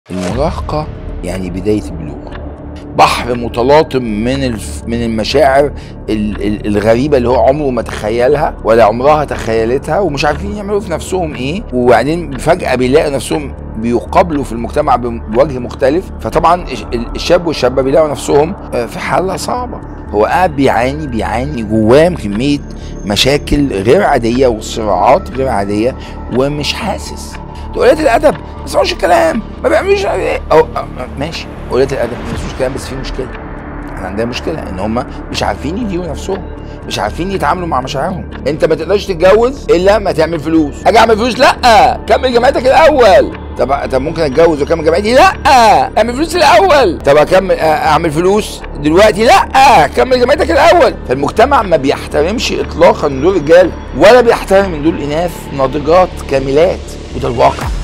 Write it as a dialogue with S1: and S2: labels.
S1: المراهقة يعني بداية البلوغ بحر متلاطم من الف... من المشاعر ال... ال... الغريبة اللي هو عمره ما تخيلها ولا عمرها تخيلتها ومش عارفين يعملوا في نفسهم ايه وبعدين فجأة بيلاقوا نفسهم بيقابلوا في المجتمع بوجه مختلف فطبعا الش- الشاب والشابة بيلاقوا نفسهم آه، في حالة صعبة هو قاعد بيعاني بيعاني جواه كمية مشاكل غير عادية وصراعات غير عادية ومش حاسس قلة الادب ما بيسمعوش الكلام ما بيعملوش ايه أو أو- ماشي قلة الادب ما بيسمعوش الكلام بس في مشكله احنا عندنا مشكله ان هم مش عارفين يديروا نفسهم مش عارفين يتعاملوا مع مشاعرهم انت ما تقدرش تتجوز الا ما تعمل فلوس اجي اعمل فلوس لا كمل جامعتك الاول طب طب ممكن اتجوز واكمل جامعتي لا اعمل فلوس الاول طب اكمل اعمل فلوس دلوقتي لا كمل جامعتك الاول فالمجتمع ما بيحترمش اطلاقا دول رجاله ولا بيحترم ان دول اناث ناضجات كاملات وده الواقع